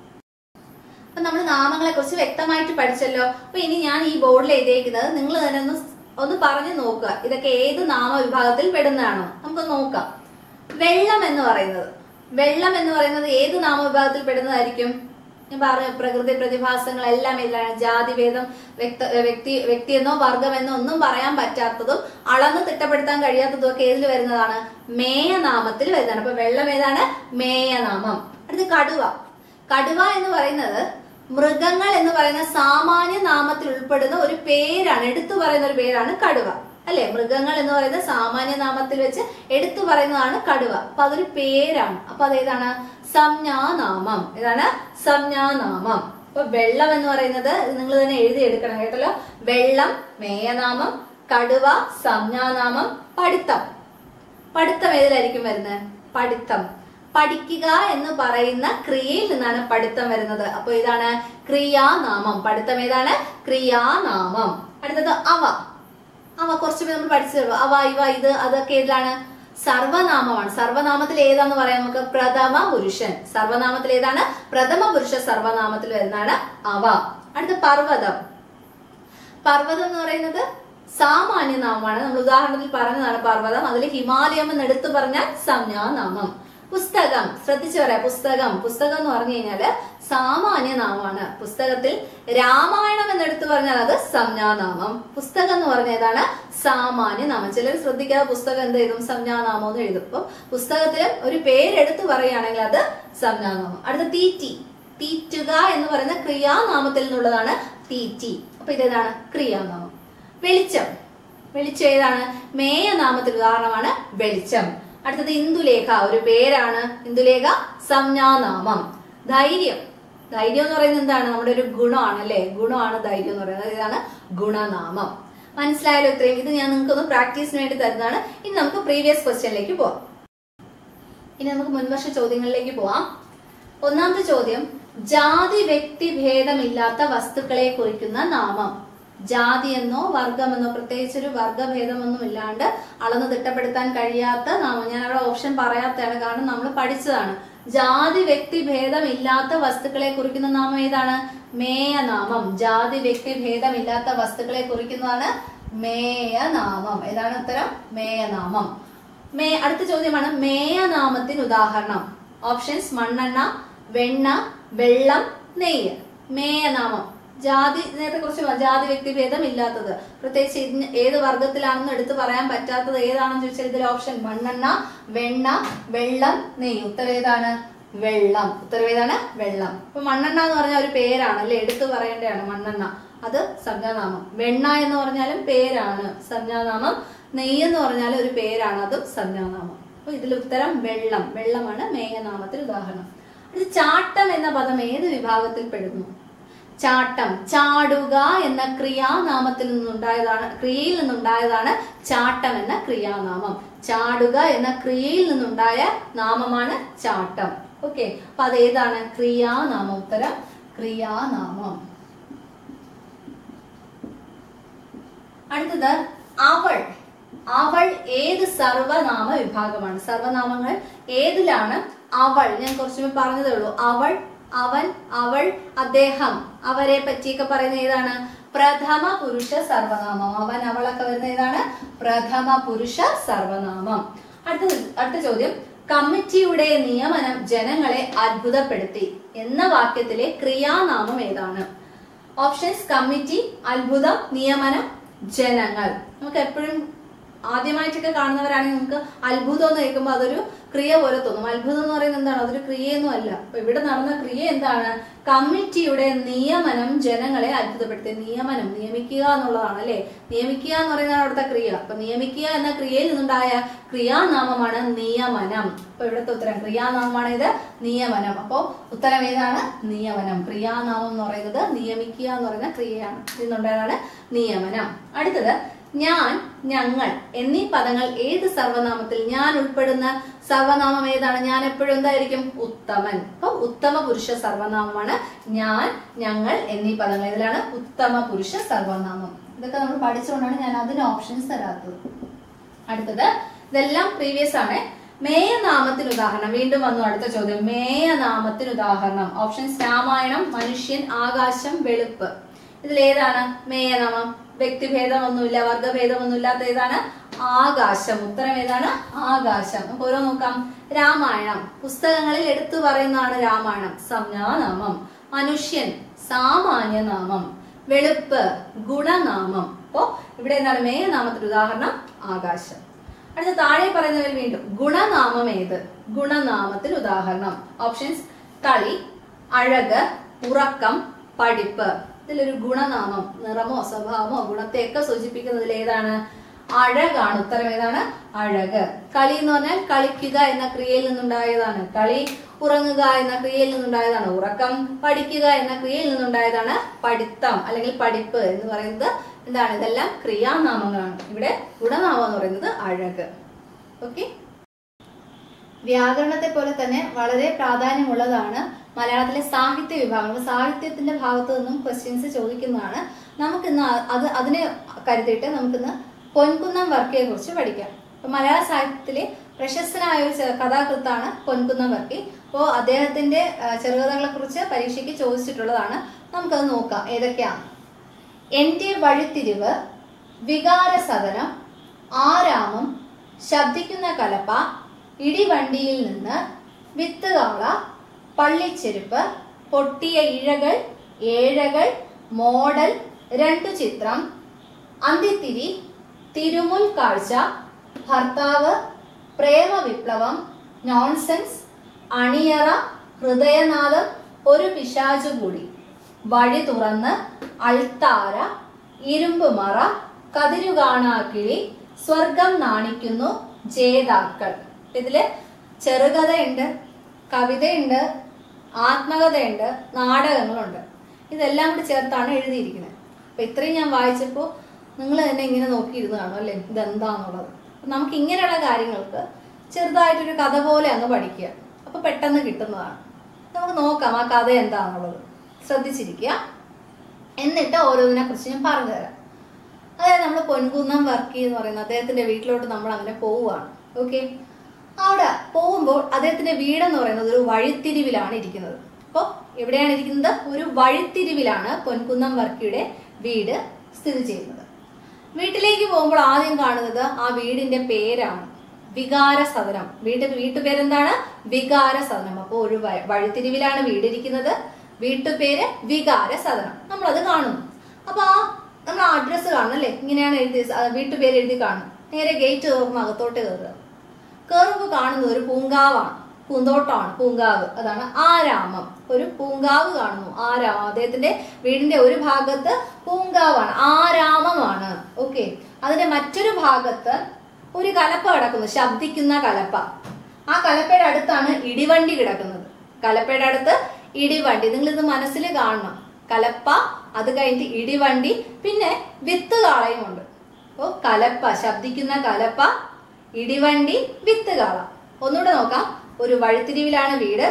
അപ്പൊ നമ്മൾ നാമങ്ങളെ കുറിച്ച് വ്യക്തമായിട്ട് പഠിച്ചല്ലോ അപ്പൊ ഇനി ഞാൻ ഈ ബോർഡിൽ എഴുതിയിരിക്കുന്നത് നിങ്ങൾ തന്നെ ഒന്ന് ഒന്ന് പറഞ്ഞു നോക്കുക ഇതൊക്കെ ഏത് നാമവിഭാഗത്തിൽ പെടുന്നതാണോ നമുക്ക് നോക്കാം വെള്ളം എന്ന് പറയുന്നത് വെള്ളം എന്ന് പറയുന്നത് ഏത് നാമവിഭാഗത്തിൽ പെടുന്നതായിരിക്കും ഞാൻ പറഞ്ഞു പ്രകൃതി പ്രതിഭാസങ്ങൾ എല്ലാം ഇതിലാണ് ജാതിഭേദം വ്യക്ത വ്യക്തി വ്യക്തിയെന്നോ വർഗമെന്നോ ഒന്നും പറയാൻ പറ്റാത്തതും അളന്ന് തിട്ടപ്പെടുത്താൻ കഴിയാത്തതും ഒക്കെ ഏതിൽ വരുന്നതാണ് മേയനാമത്തിൽ വരുന്നതാണ് അപ്പൊ വെള്ളം ഏതാണ് മേയനാമം അടുത്ത് കടുവ കടുവ എന്ന് പറയുന്നത് മൃഗങ്ങൾ എന്ന് പറയുന്ന സാമാന്യ നാമത്തിൽ ഉൾപ്പെടുന്ന ഒരു പേരാണ് എടുത്തു പറയുന്ന ഒരു പേരാണ് കടുവ അല്ലെ മൃഗങ്ങൾ എന്ന് പറയുന്ന സാമാന്യ നാമത്തിൽ വെച്ച് എടുത്തു പറയുന്നതാണ് കടുവ അപ്പൊ അതൊരു പേരാണ് അപ്പൊ അതേതാണ് സംജ്ഞാനാമം ഏതാണ് സംജ്ഞാനാമം അപ്പൊ വെള്ളം എന്ന് പറയുന്നത് നിങ്ങൾ തന്നെ എഴുതി എടുക്കണം കേട്ടല്ലോ വെള്ളം മേയനാമം കടുവ സംജ്ഞാനാമം പഠിത്തം പഠിത്തം ഏതിലായിരിക്കും വരുന്നത് പഠിത്തം പഠിക്കുക എന്ന് പറയുന്ന ക്രിയയിൽ നിന്നാണ് പഠിത്തം വരുന്നത് അപ്പൊ ഇതാണ് ക്രിയാനാമം പഠിത്തം ഏതാണ് ക്രിയാനാമം അടുത്തത് അവ അവ കുറച്ച് നമ്മൾ പഠിച്ചു അവ ഇവ ഇത് അതൊക്കെ ഏതിലാണ് സർവനാമമാണ് സർവനാമത്തിൽ ഏതാന്ന് പറയാം നമുക്ക് പ്രഥമ പുരുഷൻ സർവനാമത്തിൽ ഏതാണ് പ്രഥമ പുരുഷ സർവനാമത്തിൽ വരുന്നതാണ് അവ അടുത്ത പർവ്വതം പർവ്വതം എന്ന് പറയുന്നത് സാമാന്യ നാമമാണ് നമ്മൾ ഉദാഹരണത്തിൽ പറഞ്ഞതാണ് പർവ്വതം അതിൽ ഹിമാലയം എന്ന് എടുത്തു പറഞ്ഞാൽ സംജ്ഞാനാമം പുസ്തകം ശ്രദ്ധിച്ചു പറയാം പുസ്തകം പുസ്തകം എന്ന് പറഞ്ഞു കഴിഞ്ഞാല് സാമാന്യ നാമമാണ് പുസ്തകത്തിൽ രാമായണം എന്ന് എടുത്തു പറഞ്ഞാൽ അത് സംജ്ഞാനാമം പുസ്തകം എന്ന് പറഞ്ഞ ഏതാണ് സാമാന്യ നാമം ചിലർ ശ്രദ്ധിക്കാതെ പുസ്തകം എന്ത് എഴുതും സംജ്ഞാനാമം എന്ന് എഴുതും അപ്പൊ പുസ്തകത്തിൽ ഒരു പേരെടുത്ത് പറയുകയാണെങ്കിൽ അത് സംജ്ഞാനാമം അടുത്ത തീറ്റി തീറ്റുക എന്ന് പറയുന്ന ക്രിയാനാമത്തിൽ നിന്നുള്ളതാണ് തീറ്റി അപ്പൊ ഇതേതാണ് ക്രിയാനാമം വെളിച്ചം വെളിച്ചം ഏതാണ് മേയനാമത്തിൽ ഉദാഹരണമാണ് വെളിച്ചം അടുത്തത് ഇന്ദുലേഖ ഒരു പേരാണ് ഇന്ദുലേഖ സംജ്ഞാനാമം ധൈര്യം ധൈര്യം എന്ന് പറയുന്നത് എന്താണ് നമ്മുടെ ഒരു ഗുണമാണ് അല്ലെ ഗുണമാണ് ധൈര്യം എന്ന് പറയുന്നത് ഇതാണ് ഗുണനാമം മനസ്സിലായാലോ ഇത്രയും ഇത് ഞാൻ നിങ്ങൾക്ക് ഒന്ന് പ്രാക്ടീസിന് വേണ്ടി തരുന്നതാണ് ഇനി നമുക്ക് പ്രീവിയസ് ക്വസ്റ്റ്യനിലേക്ക് പോവാം ഇനി നമുക്ക് മുൻവർഷ ചോദ്യങ്ങളിലേക്ക് പോവാം ഒന്നാമത്തെ ചോദ്യം ജാതി വ്യക്തി ഭേദമില്ലാത്ത വസ്തുക്കളെ കുറിക്കുന്ന നാമം ജാതി എന്നോ വർഗമെന്നോ പ്രത്യേകിച്ച് ഒരു വർഗഭേദമൊന്നും ഇല്ലാണ്ട് അളന്ന് തിട്ടപ്പെടുത്താൻ കഴിയാത്ത നാമം ഞാൻ അവിടെ ഓപ്ഷൻ പറയാത്തതാണ് കാരണം നമ്മൾ പഠിച്ചതാണ് ജാതി വ്യക്തി ഭേദമില്ലാത്ത വസ്തുക്കളെ കുറിക്കുന്ന നാമം ഏതാണ് മേയനാമം ജാതി വ്യക്തി ഭേദമില്ലാത്ത വസ്തുക്കളെ കുറിക്കുന്നതാണ് മേയനാമം ഏതാണ് ഉത്തരം മേയനാമം മേ അടുത്ത ചോദ്യമാണ് മേയനാമത്തിന് ഉദാഹരണം ഓപ്ഷൻസ് മണ്ണെണ്ണ വെണ്ണ വെള്ളം നെയ്യ് മേയനാമം ജാതി നേരത്തെ കുറിച്ച് ജാതി വ്യക്തിഭേദം ഇല്ലാത്തത് പ്രത്യേകിച്ച് ഇന്ന ഏത് വർഗത്തിലാണെന്ന് എടുത്ത് പറയാൻ പറ്റാത്തത് ഏതാണെന്ന് ചോദിച്ചാൽ ഇതിൽ ഓപ്ഷൻ മണ്ണെണ്ണ വെണ്ണ വെള്ളം നെയ്യ് ഉത്തരം ഏതാണ് വെള്ളം ഉത്തരം ഏതാണ് വെള്ളം ഇപ്പൊ മണ്ണെണ്ണ എന്ന് പറഞ്ഞ ഒരു പേരാണ് അല്ലെ എടുത്തു പറയേണ്ടതാണ് മണ്ണെണ്ണ അത് സംജ്ഞാനാമം വെണ്ണ എന്ന് പറഞ്ഞാലും പേരാണ് സംജ്ഞാനാമം നെയ്യ് എന്ന് പറഞ്ഞാലും ഒരു പേരാണ് അതും സംജ്ഞാനാമം അപ്പൊ ഇതിൽ ഉത്തരം വെള്ളം വെള്ളമാണ് മേഘനാമത്തിൽ ഉദാഹരണം ഇത് ചാട്ടം എന്ന പദം ഏത് വിഭാഗത്തിൽ പെടുന്നു ചാട്ടം ചാടുക എന്ന ക്രിയാനാമത്തിൽ നിന്നുണ്ടായതാണ് ക്രിയയിൽ നിന്നുണ്ടായതാണ് ചാട്ടം എന്ന ക്രിയാനാമം ചാടുക എന്ന ക്രിയയിൽ നിന്നുണ്ടായ നാമമാണ് ചാട്ടം ഓക്കെ അപ്പൊ അതേതാണ് ക്രിയാനാമം ഉത്തരം ക്രിയാനാമം അടുത്തത് അവൾ അവൾ ഏത് സർവനാമ വിഭാഗമാണ് സർവനാമങ്ങൾ ഏതിലാണ് അവൾ ഞാൻ കുറച്ചു മുമ്പ് പറഞ്ഞതേ ഉള്ളൂ അവൾ അവൻ അവൾ അദ്ദേഹം അവരെ പറ്റിയൊക്കെ പറയുന്ന ഏതാണ് പ്രഥമ പുരുഷ സർവനാമം അവൻ അവളൊക്കെ വരുന്ന ഏതാണ് പ്രഥമ പുരുഷ സർവനാമം അടുത്ത അടുത്ത ചോദ്യം കമ്മിറ്റിയുടെ നിയമനം ജനങ്ങളെ അത്ഭുതപ്പെടുത്തി എന്ന വാക്യത്തിലെ ക്രിയാനാമം ഏതാണ് ഓപ്ഷൻസ് കമ്മിറ്റി അത്ഭുതം നിയമനം ജനങ്ങൾ നമുക്ക് എപ്പോഴും ആദ്യമായിട്ടൊക്കെ കാണുന്നവരാണെങ്കിൽ നമുക്ക് അത്ഭുതം എന്ന് കേൾക്കുമ്പോൾ അതൊരു ക്രിയ പോലെ തോന്നും അത്ഭുതം എന്ന് പറയുന്നത് എന്താണ് അതൊരു ക്രിയയൊന്നും അല്ല അപ്പൊ ഇവിടെ നടന്ന ക്രിയ എന്താണ് കമ്മിറ്റിയുടെ നിയമനം ജനങ്ങളെ അത്ഭുതപ്പെടുത്തി നിയമനം നിയമിക്കുക എന്നുള്ളതാണ് അല്ലെ നിയമിക്കുക എന്ന് പറയുന്നതാണ് അവിടുത്തെ ക്രിയ അപ്പൊ നിയമിക്കുക എന്ന ക്രിയയിൽ നിന്നുണ്ടായ ക്രിയാനാമമാണ് നിയമനം അപ്പൊ ഇവിടുത്തെ ഉത്തരം ക്രിയാനാമമാണ് ഇത് നിയമനം അപ്പോ ഉത്തരം ഏതാണ് നിയമനം ക്രിയാനാമം എന്ന് പറയുന്നത് നിയമിക്കുക എന്ന് പറയുന്ന ക്രിയയാണ് ഇതിനുണ്ടായതാണ് നിയമനം അടുത്തത് ഞാൻ ഞങ്ങൾ എന്നീ പദങ്ങൾ ഏത് സർവനാമത്തിൽ ഞാൻ ഉൾപ്പെടുന്ന സർവനാമം ഏതാണ് ഞാൻ എപ്പോഴും എന്തായിരിക്കും ഉത്തമൻ അപ്പൊ ഉത്തമ പുരുഷ സർവനാമമാണ് ഞാൻ ഞങ്ങൾ എന്നീ പദങ്ങൾ ഇതിലാണ് ഉത്തമ പുരുഷ സർവനാമം ഇതൊക്കെ നമ്മൾ പഠിച്ചുകൊണ്ടാണ് ഞാൻ അതിന് ഓപ്ഷൻസ് തരാത്തത് അടുത്തത് ഇതെല്ലാം പ്രീവിയസ് ആണ് മേയനാമത്തിന് ഉദാഹരണം വീണ്ടും വന്നു അടുത്ത ചോദ്യം മേയനാമത്തിന് ഉദാഹരണം ഓപ്ഷൻസ് രാമായണം മനുഷ്യൻ ആകാശം വെളുപ്പ് ഇതിൽ ഏതാണ് മേയനാമം വ്യക്തിഭേദമൊന്നുമില്ല വർഗഭേദമൊന്നുമില്ലാത്ത ഏതാണ് ആകാശം ഉത്തരം ഏതാണ് ആകാശം നമുക്ക് ഓരോ നോക്കാം രാമായണം പുസ്തകങ്ങളിൽ എടുത്തു പറയുന്നതാണ് രാമായണം സംജ്ഞാനാമം മനുഷ്യൻ സാമാന്യ നാമം വെളുപ്പ് ഗുണനാമം അപ്പോ ഇവിടെ എന്താണ് മേയനാമത്തിന് ഉദാഹരണം ആകാശം അടുത്ത താഴെ പറയുന്നതിൽ വീണ്ടും ഗുണനാമം ഏത് ഗുണനാമത്തിന് ഉദാഹരണം ഓപ്ഷൻസ് കളി അഴക് ഉറക്കം പഠിപ്പ് ഇതിലൊരു ഗുണനാമം നിറമോ സ്വഭാവമോ ഗുണത്തെയൊക്കെ സൂചിപ്പിക്കുന്നതിൽ ഏതാണ് അഴകാണ് ഉത്തരം ഏതാണ് അഴക് കളി എന്ന് പറഞ്ഞാൽ കളിക്കുക എന്ന ക്രിയയിൽ നിന്നുണ്ടായതാണ് കളി ഉറങ്ങുക എന്ന ക്രിയയിൽ നിന്നുണ്ടായതാണ് ഉറക്കം പഠിക്കുക എന്ന ക്രിയയിൽ നിന്നുണ്ടായതാണ് പഠിത്തം അല്ലെങ്കിൽ പഠിപ്പ് എന്ന് പറയുന്നത് എന്താണ് ഇതെല്ലാം ക്രിയാനാമങ്ങളാണ് ഇവിടെ ഗുണനാമം എന്ന് പറയുന്നത് അഴക് ഓക്കെ വ്യാകരണത്തെ പോലെ തന്നെ വളരെ പ്രാധാന്യമുള്ളതാണ് മലയാളത്തിലെ സാഹിത്യ വിഭാഗം അപ്പൊ സാഹിത്യത്തിന്റെ ഭാഗത്ത് നിന്നും ക്വസ്റ്റ്യൻസ് ചോദിക്കുന്നതാണ് നമുക്കിന്ന് അ- അത് അതിനെ കരുതിയിട്ട് നമുക്കിന്ന് പൊൻകുന്നം വർക്കിയെ കുറിച്ച് പഠിക്കാം അപ്പൊ മലയാള സാഹിത്യത്തിലെ പ്രശസ്തനായ ഒരു ചെ- കഥാകൃത്താണ് പൊൻകുന്നം വർക്കി അപ്പോൾ അദ്ദേഹത്തിന്റെ ആ, ചെറുകഥകളെ കുറിച്ച് പരീക്ഷയ്ക്ക് ചോദിച്ചിട്ടുള്ളതാണ് നമുക്കത് നോക്കാം ഏതൊക്കെയാണ് എന്റെ വഴിത്തിരിവ് വികാരസദനം ആരാമം ശബ്ദിക്കുന്ന കലപ്പ ഇടിവണ്ടിയിൽ നിന്ന് വിത്തുകാള പള്ളിച്ചെരുപ്പ് പൊട്ടിയ ഇഴകൾ ഏഴകൾ മോഡൽ രണ്ടു ചിത്രം അന്തിത്തിരി തിരുമുൽ കാഴ്ച ഭർത്താവ് പ്രേമ വിപ്ലവം നോൺസെൻസ് അണിയറ ഹൃദയനാഥം ഒരു പിശാചു കൂടി വഴി തുറന്ന് അൾത്താര ഇരുമ്പുമറ കതിരുകാണാക്കിളി സ്വർഗം നാണിക്കുന്നു ജേതാക്കൾ ഇതില് ചെറുകഥയുണ്ട് കവിതയുണ്ട് ആത്മകഥയുണ്ട് നാടകങ്ങളുണ്ട് ഇതെല്ലാം കൂടി ചേർത്താണ് എഴുതിയിരിക്കുന്നത് അപ്പൊ ഇത്രയും ഞാൻ വായിച്ചപ്പോൾ നിങ്ങൾ തന്നെ ഇങ്ങനെ നോക്കിയിരുന്ന് കാണും അല്ലേ ഇതെന്താന്നുള്ളത് അപ്പൊ നമുക്ക് ഇങ്ങനെയുള്ള കാര്യങ്ങൾക്ക് ചെറുതായിട്ടൊരു കഥ പോലെ അങ്ങ് പഠിക്കുക അപ്പൊ പെട്ടെന്ന് കിട്ടുന്നതാണ് നമുക്ക് നോക്കാം ആ കഥ എന്താണെന്നുള്ളത് ശ്രദ്ധിച്ചിരിക്കുക എന്നിട്ട് ഓരോന്നിനെ കുറിച്ച് ഞാൻ പറഞ്ഞു തരാം അതായത് നമ്മൾ പൊൻകുന്നം വർക്കി എന്ന് പറയുന്ന അദ്ദേഹത്തിന്റെ വീട്ടിലോട്ട് നമ്മൾ അങ്ങനെ പോവുകയാണ് ഓക്കെ അവിടെ പോകുമ്പോൾ അദ്ദേഹത്തിന്റെ വീടെന്ന് പറയുന്നത് ഒരു വഴിത്തിരിവിലാണ് ഇരിക്കുന്നത് അപ്പോൾ എവിടെയാണ് ഇരിക്കുന്നത് ഒരു വഴിത്തിരിവിലാണ് പൊൻകുന്നം വർക്കിയുടെ വീട് സ്ഥിതി ചെയ്യുന്നത് വീട്ടിലേക്ക് പോകുമ്പോൾ ആദ്യം കാണുന്നത് ആ വീടിന്റെ പേരാണ് വികാര സദനം വീട്ട് വീട്ടുപേരെന്താണ് വികാര സദനം അപ്പോൾ ഒരു വ- വഴിത്തിരിവിലാണ് വീടിരിക്കുന്നത് വീട്ടുപേര് വികാര സദനം നമ്മളത് കാണുന്നു അപ്പൊ ആ നമ്മൾ അഡ്രസ്സ് കാണും അല്ലേ ഇങ്ങനെയാണ് എഴുതി ആ വീട്ടുപേര് എഴുതി കാണും നേരെ ഗേറ്റ് തുറന്ന് അകത്തോട്ട് കയറുക കയറുമ്പോൾ കാണുന്നത് ഒരു പൂങ്കാവാണ് പൂന്തോട്ടമാണ് പൂങ്കാവ് അതാണ് ആരാമം ഒരു പൂങ്കാവ് കാണുന്നു ആരാമം അദ്ദേഹത്തിന്റെ വീടിന്റെ ഒരു ഭാഗത്ത് പൂങ്കാവാണ് ആരാമമാണ് ഓക്കെ അതിന്റെ മറ്റൊരു ഭാഗത്ത് ഒരു കലപ്പ കിടക്കുന്നു ശബ്ദിക്കുന്ന കലപ്പ ആ കലപ്പയുടെ അടുത്താണ് ഇടിവണ്ടി കിടക്കുന്നത് കലപ്പയുടെ അടുത്ത് ഇടിവണ്ടി നിങ്ങൾ ഇത് മനസ്സിൽ കാണണം കലപ്പ അത് കഴിഞ്ഞിട്ട് ഇടിവണ്ടി പിന്നെ വിത്ത് കാളയുമുണ്ട് അപ്പോൾ കലപ്പ ശബ്ദിക്കുന്ന കലപ്പ ഇടിവണ്ടി വിത്ത് കാള ഒന്നുകൂടെ നോക്കാം ഒരു വഴിത്തിരിവിലാണ് വീട്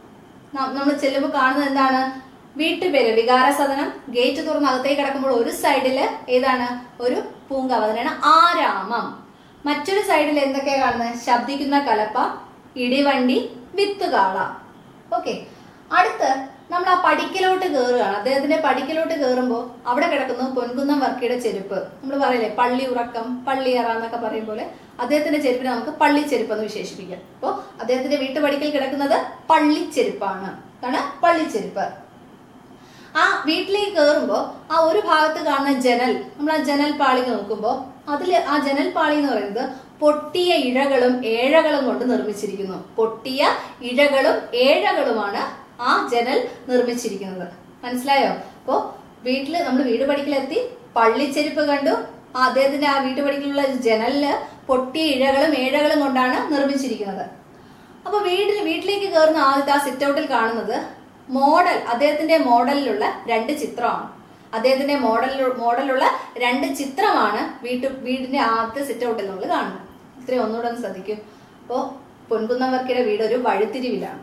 നമ്മൾ ചെല്ലുമ്പോൾ കാണുന്നത് എന്താണ് വീട്ടുപേര് വികാര സദനം ഗേറ്റ് തുറന്ന് അകത്തേക്ക് കിടക്കുമ്പോൾ ഒരു സൈഡില് ഏതാണ് ഒരു പൂങ്കാവ് അതിനാണ് ആരാമം മറ്റൊരു സൈഡിൽ എന്തൊക്കെയാ കാണുന്നത് ശബ്ദിക്കുന്ന കലപ്പ ഇടിവണ്ടി വിത്തുകാള ഓക്കെ അടുത്ത് നമ്മൾ ആ പടിക്കലോട്ട് കയറുകയാണ് അദ്ദേഹത്തിന്റെ പടിക്കലോട്ട് കയറുമ്പോൾ അവിടെ കിടക്കുന്നു പൊൻകുന്നം വർക്കിയുടെ ചെരുപ്പ് നമ്മൾ പറയില്ലേ പള്ളി ഉറക്കം പള്ളിയറ എന്നൊക്കെ പറയും പോലെ അദ്ദേഹത്തിന്റെ ചെരുപ്പിനെ നമുക്ക് പള്ളിച്ചെരുപ്പ് എന്ന് വിശേഷിപ്പിക്കാം അപ്പോൾ അദ്ദേഹത്തിന്റെ വീട്ടുപടിക്കൽ കിടക്കുന്നത് പള്ളിച്ചെരുപ്പാണ് ആണ് പള്ളിച്ചെരുപ്പ് ആ വീട്ടിലേക്ക് കയറുമ്പോൾ ആ ഒരു ഭാഗത്ത് കാണുന്ന ജനൽ നമ്മൾ ആ ജനൽ പാളിക നോക്കുമ്പോൾ അതിൽ ആ ജനൽപാളി എന്ന് പറയുന്നത് പൊട്ടിയ ഇഴകളും ഏഴകളും കൊണ്ട് നിർമ്മിച്ചിരിക്കുന്നു പൊട്ടിയ ഇഴകളും ഏഴകളുമാണ് ആ ജനൽ നിർമ്മിച്ചിരിക്കുന്നത് മനസ്സിലായോ അപ്പോ വീട്ടില് നമ്മൾ വീട് പഠിക്കലെത്തി പള്ളിച്ചെരുപ്പ് കണ്ടു ആ അദ്ദേഹത്തിന്റെ ആ വീട്ടുപടിക്കലുള്ള ജനലില് പൊട്ടിയ ഇഴകളും ഏഴകളും കൊണ്ടാണ് നിർമ്മിച്ചിരിക്കുന്നത് അപ്പൊ വീട്ടിൽ വീട്ടിലേക്ക് കയറുന്ന ആദ്യത്തെ ആ സിറ്റ് ഔട്ടിൽ കാണുന്നത് മോഡൽ അദ്ദേഹത്തിന്റെ മോഡലിലുള്ള രണ്ട് ചിത്രമാണ് അദ്ദേഹത്തിന്റെ മോഡൽ മോഡലുള്ള രണ്ട് ചിത്രമാണ് വീട്ടു വീടിന്റെ ആദ്യത്തെ സിറ്റ് ഔട്ടിൽ നമ്മൾ കാണുന്നത് ഇത്രയും ഒന്നുകൂടെ ഒന്ന് ശ്രദ്ധിക്കും അപ്പോ പൊൻകുന്നവർക്കിടെ വീട് ഒരു വഴിത്തിരിവിലാണ്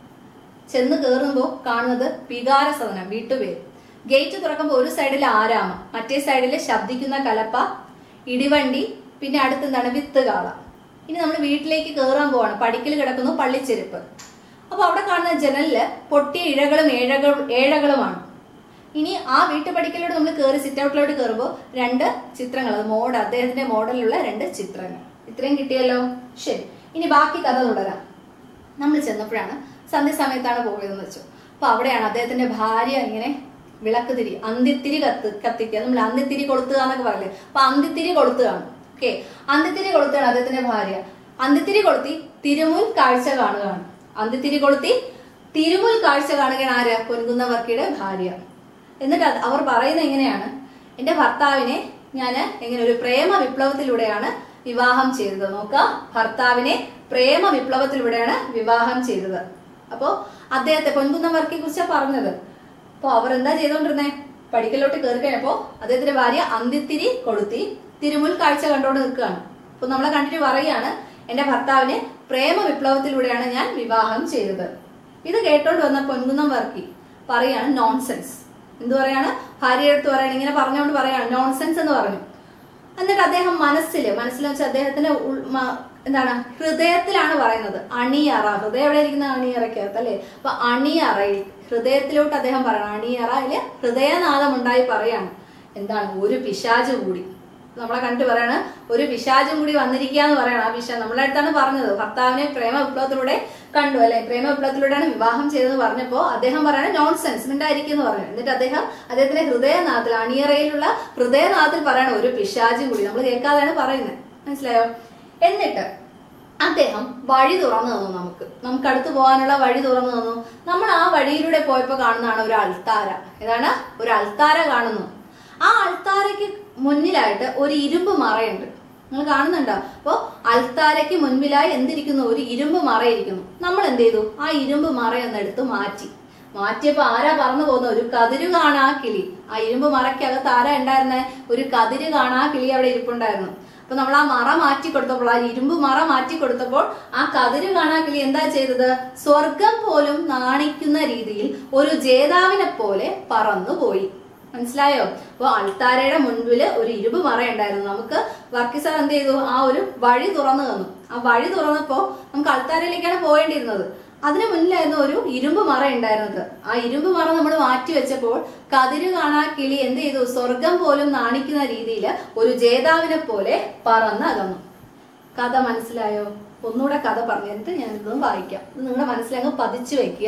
ചെന്ന് കയറുമ്പോൾ കാണുന്നത് വികാര സദനം വീട്ടുപേര് ഗേറ്റ് തുറക്കുമ്പോൾ ഒരു സൈഡിൽ ആരാമം മറ്റേ സൈഡിൽ ശബ്ദിക്കുന്ന കലപ്പ ഇടിവണ്ടി പിന്നെ അടുത്ത് എന്താണ് വിത്തുകാള ഇനി നമ്മൾ വീട്ടിലേക്ക് കയറാൻ പോവാണ് പടിക്കൽ കിടക്കുന്നു പള്ളിച്ചെരുപ്പ് അപ്പൊ അവിടെ കാണുന്ന ജനലില് പൊട്ടിയ ഇഴകളും ഏഴകളും ഏഴകളുമാണ് ഇനി ആ വീട്ടുപടിക്കലോട് നമ്മൾ കയറി സിറ്റ് ഔട്ടിലോട്ട് കയറുമ്പോൾ രണ്ട് ചിത്രങ്ങൾ അത് മോഡ് അദ്ദേഹത്തിന്റെ മോഡലിലുള്ള രണ്ട് ചിത്രങ്ങൾ ഇത്രയും കിട്ടിയല്ലോ ശരി ഇനി ബാക്കി കഥ തുടരാം നമ്മൾ ചെന്നപ്പോഴാണ് സന്ധ്യ സമയത്താണ് പോയതെന്ന് വെച്ചു അപ്പൊ അവിടെയാണ് അദ്ദേഹത്തിന്റെ ഭാര്യ ഇങ്ങനെ വിളക്ക് തിരി അന്തിത്തിരി കത്ത് കത്തിക്കുക നമ്മൾ അന്തിത്തിരി കൊളുത്തുക എന്നൊക്കെ പറയില്ലേ അപ്പൊ അന്തിത്തിരി കൊളുത്തുകയാണ് ഓക്കെ അന്തിത്തിരി കൊളുത്തുകയാണ് അദ്ദേഹത്തിന്റെ ഭാര്യ അന്തിത്തിരി കൊളുത്തി തിരുമുൽ കാഴ്ച കാണുകയാണ് അന്തിത്തിരി കൊളുത്തി തിരുമുൽ കാഴ്ച കാണുകയാണ് ആര് പൊൻകുന്നവർക്കിയുടെ ഭാര്യ എന്നിട്ട് അത് അവർ പറയുന്നത് എങ്ങനെയാണ് എന്റെ ഭർത്താവിനെ ഞാൻ എങ്ങനെ ഒരു പ്രേമ വിപ്ലവത്തിലൂടെയാണ് വിവാഹം ചെയ്തത് നോക്ക ഭർത്താവിനെ പ്രേമ വിപ്ലവത്തിലൂടെയാണ് വിവാഹം ചെയ്തത് അപ്പോ അദ്ദേഹത്തെ പൊൻകുന്നം വർക്കിയെ കുറിച്ചാണ് പറഞ്ഞത് അപ്പൊ അവർ എന്താ ചെയ്തോണ്ടിരുന്നേ പടിക്കലോട്ട് കയറി കഴിഞ്ഞപ്പോ അദ്ദേഹത്തിന്റെ ഭാര്യ അന്തിത്തിരി കൊളുത്തി തിരുമുൽ കാഴ്ച കണ്ടോണ്ട് നിൽക്കുകയാണ് അപ്പൊ നമ്മളെ കണ്ടിട്ട് പറയാണ് എന്റെ ഭർത്താവിനെ പ്രേമ വിപ്ലവത്തിലൂടെയാണ് ഞാൻ വിവാഹം ചെയ്തത് ഇത് കേട്ടോണ്ട് വന്ന പൊൻകുന്നം വർക്കി പറയാണ് നോൺസെൻസ് എന്ത് പറയാണ് ഭാര്യയുടെ അടുത്ത് പറയാണ് ഇങ്ങനെ പറഞ്ഞുകൊണ്ട് പറയാണ് നോൺസെൻസ് എന്ന് പറഞ്ഞു എന്നിട്ട് അദ്ദേഹം മനസ്സിൽ മനസ്സിൽ വെച്ചാൽ അദ്ദേഹത്തിന്റെ ഉൾ- മ- എന്താണ് ഹൃദയത്തിലാണ് പറയുന്നത് അണിയറ ഹൃദയം എവിടെ ഇരിക്കുന്ന അണിയറയ്ക്കകത്ത് അല്ലേ അപ്പൊ അണിയറയിൽ ഹൃദയത്തിലോട്ട് അദ്ദേഹം പറയണം അണിയറയില് ഹൃദയനാദം ഉണ്ടായി പറയാണ് എന്താണ് ഒരു പിശാച് കൂടി നമ്മളെ കണ്ടിട്ട് പറയാണ് ഒരു പിശാചും കൂടി വന്നിരിക്കുക എന്ന് പറയണം ആ പിശാ നമ്മളെ അടുത്താണ് പറഞ്ഞത് ഭർത്താവിനെ പ്രേമ വിപ്ലവത്തിലൂടെ കണ്ടു അല്ലെ പ്രേമ വിപ്ലവത്തിലൂടെയാണ് വിവാഹം ചെയ്തതെന്ന് പറഞ്ഞപ്പോ അദ്ദേഹം പറയാണ് നോൺസെൻസ് മിണ്ടായിരിക്കും എന്ന് പറഞ്ഞു എന്നിട്ട് അദ്ദേഹം അദ്ദേഹത്തിന്റെ ഹൃദയനാഥത്തിൽ അണിയറയിലുള്ള ഹൃദയനാഥത്തിൽ പറയണം ഒരു പിശാചും കൂടി നമ്മൾ കേൾക്കാതെയാണ് പറയുന്നത് മനസ്സിലായോ എന്നിട്ട് അദ്ദേഹം വഴി തുറന്നു തന്നു നമുക്ക് നമുക്ക് അടുത്ത് പോകാനുള്ള വഴി തുറന്നു തന്നു നമ്മൾ ആ വഴിയിലൂടെ പോയപ്പോ കാണുന്നതാണ് ഒരു അൾത്താര ഏതാണ് ഒരു അൾത്താര കാണുന്നു ആ അൾത്താരയ്ക്ക് മുന്നിലായിട്ട് ഒരു ഇരുമ്പ് മറയുണ്ട് നിങ്ങൾ കാണുന്നുണ്ടോ അപ്പോ അൾത്താരയ്ക്ക് മുൻപിലായി എന്തിരിക്കുന്നു ഒരു ഇരുമ്പ് മറയിരിക്കുന്നു നമ്മൾ എന്ത് ചെയ്തു ആ ഇരുമ്പ് മറയൊന്ന് എടുത്ത് മാറ്റി മാറ്റിയപ്പോ ആരാ പറന്നു പോകുന്ന ഒരു കതിര് കാണാ കിളി ആ ഇരുമ്പ് മറയ്ക്കകത്ത് ആരാ ഉണ്ടായിരുന്നെ ഒരു കതിര് കാണാ കിളി അവിടെ ഇരിപ്പുണ്ടായിരുന്നു അപ്പൊ നമ്മൾ ആ മറ മാറ്റി കൊടുത്തപ്പോൾ ആ ഇരുമ്പ് മറ മാറ്റി കൊടുത്തപ്പോൾ ആ കതിര് കാണാ കിളി എന്താ ചെയ്തത് സ്വർഗം പോലും നാണിക്കുന്ന രീതിയിൽ ഒരു ജേതാവിനെ പോലെ പറന്നുപോയി മനസ്സിലായോ അപ്പൊ അൾത്താരയുടെ മുൻപില് ഒരു ഇരുമ്പ് മറ ഉണ്ടായിരുന്നു നമുക്ക് വർക്കി സാർ എന്ത് ചെയ്തു ആ ഒരു വഴി തുറന്നു തന്നു ആ വഴി തുറന്നപ്പോ നമുക്ക് അൾത്താരയിലേക്കാണ് പോകേണ്ടിയിരുന്നത് അതിന് മുന്നിലായിരുന്നു ഒരു ഇരുമ്പ് മറ ഉണ്ടായിരുന്നത് ആ ഇരുമ്പ് മറ നമ്മൾ മാറ്റി വെച്ചപ്പോൾ കതിര് കാണാ കിളി എന്ത് ചെയ്തു സ്വർഗം പോലും നാണിക്കുന്ന രീതിയിൽ ഒരു ജേതാവിനെ പോലെ പറന്നകന്നു കഥ മനസ്സിലായോ ഒന്നുകൂടെ കഥ പറഞ്ഞിട്ട് ഞാൻ ഇതൊന്ന് വായിക്കാം ഇത് നിങ്ങളുടെ മനസ്സിലങ്ങ് പതിച്ചു വെക്കുക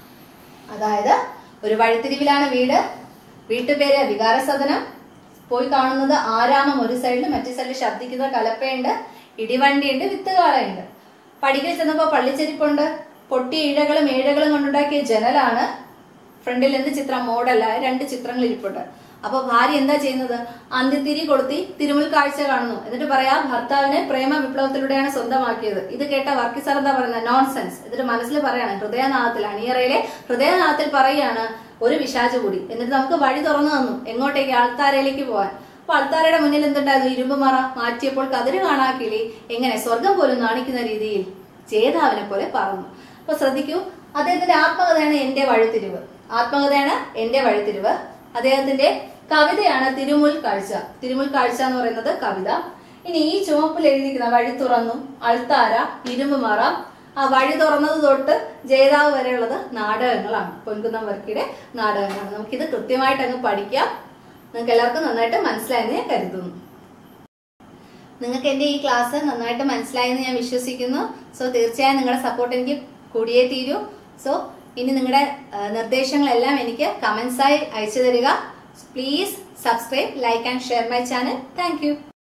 അതായത് ഒരു വഴിത്തിരിവിലാണ് വീട് വീട്ടുപേര് വികാരസദനം പോയി കാണുന്നത് ആരാമം ഒരു സൈഡിൽ മറ്റേ സൈഡിൽ ശബ്ദിക്കുന്ന കലപ്പയുണ്ട് ഇടിവണ്ടിയുണ്ട് വിത്തുകാളയുണ്ട് പടിക്കൽ ചെന്നപ്പോ പള്ളിച്ചെരിപ്പുണ്ട് പൊട്ടിയ ഇഴകളും ഏഴകളും കൊണ്ടുണ്ടാക്കിയ ജനലാണ് ഫ്രണ്ടിൽ എന്ത് ചിത്രം മോഡല്ല രണ്ട് ചിത്രങ്ങൾ ഇരിപ്പുണ്ട് അപ്പൊ ഭാര്യ എന്താ ചെയ്യുന്നത് അന്ത്യത്തിരി കൊളുത്തി തിരുമുൽ കാഴ്ച കാണുന്നു എന്നിട്ട് പറയാ ഭർത്താവിനെ പ്രേമ വിപ്ലവത്തിലൂടെയാണ് സ്വന്തമാക്കിയത് ഇത് കേട്ട വർക്കി സാർ എന്താ പറയുന്നത് നോൺസെൻസ് എന്നിട്ട് മനസ്സിൽ പറയാണ് ഹൃദയനാഥത്തിൽ അണിയറയിലെ ഹൃദയനാഥത്തിൽ പറയാണ് ഒരു വിശാച് കൂടി എന്നിട്ട് നമുക്ക് വഴി തുറന്നു തന്നു എങ്ങോട്ടേക്ക് ആൾത്താരയിലേക്ക് പോവാൻ അപ്പൊ ആൾത്താരയുടെ മുന്നിൽ എന്തുണ്ടായിരുന്നു ഇരുമ്പ് മറ മാറ്റിയപ്പോൾ കതിര് കാണാ കിളി എങ്ങനെ സ്വർഗം പോലും നാണിക്കുന്ന രീതിയിൽ ജേതാവിനെ പോലെ പറന്നു അപ്പൊ ശ്രദ്ധിക്കൂ അദ്ദേഹത്തിന്റെ ആത്മകഥയാണ് എന്റെ വഴിത്തിരിവ് ആത്മകഥയാണ് എന്റെ വഴിത്തിരിവ് അദ്ദേഹത്തിന്റെ കവിതയാണ് തിരുമുൽ കാഴ്ച തിരുമുൽ കാഴ്ച എന്ന് പറയുന്നത് കവിത ഇനി ഈ ചുവപ്പിൽ എഴുതിയിരിക്കുന്ന വഴി തുറന്നു അൾത്താര ഇരുമ്പ് മറ ആ വഴി തുറന്നത് തൊട്ട് ജേതാവ് വരെയുള്ളത് നാടകങ്ങളാണ് പൊൻകുന്നം വർക്കിയുടെ നാടകങ്ങളാണ് നമുക്കിത് കൃത്യമായിട്ട് അങ്ങ് പഠിക്കാം നിങ്ങൾക്ക് എല്ലാവർക്കും നന്നായിട്ട് മനസ്സിലായെന്ന് ഞാൻ കരുതുന്നു നിങ്ങൾക്ക് എൻ്റെ ഈ ക്ലാസ് നന്നായിട്ട് മനസ്സിലായെന്ന് ഞാൻ വിശ്വസിക്കുന്നു സോ തീർച്ചയായും നിങ്ങളുടെ സപ്പോർട്ട് എനിക്ക് കൂടിയേ തീരൂ സോ ഇനി നിങ്ങളുടെ ആ, നിർദ്ദേശങ്ങളെല്ലാം എനിക്ക് കമൻസായി അയച്ചു തരിക please subscribe like and share my channel thank